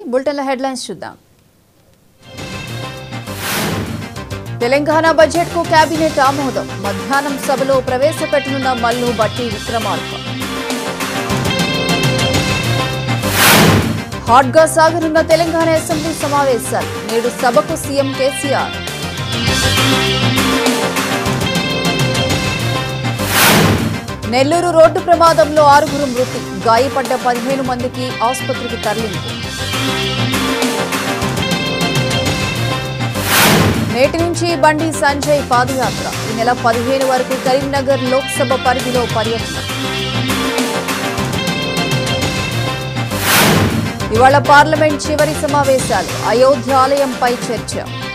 బులెటిన్ల headlines చూద్దాం Telangana budget కు cabinet ఆమోదం మధ్యాహ్నం సభలో ప్రవేశపెట్టనున్న మల్లు బట్టి విక్రమార్క హాట్ గా సాగనున్న తెలంగాణ అసెంబ్లీ సమావేశాలు నేడు సభకు సీఎం కేసీఆర్ నెల్లూరు రోడ్డు ప్రమాదంలో ఆరుగురు మృతి గాయపడ్డ పదిహేను మందికి ఆసుపత్రికి తరలింపు నేటి నుంచి బండి సంజయ్ పాదయాత్ర ఈ నెల పదిహేను వరకు కరీంనగర్ లోక్సభ పరిధిలో పర్యటన ఇవాళ పార్లమెంట్ చివరి సమావేశాలు అయోధ్య ఆలయంపై చర్చ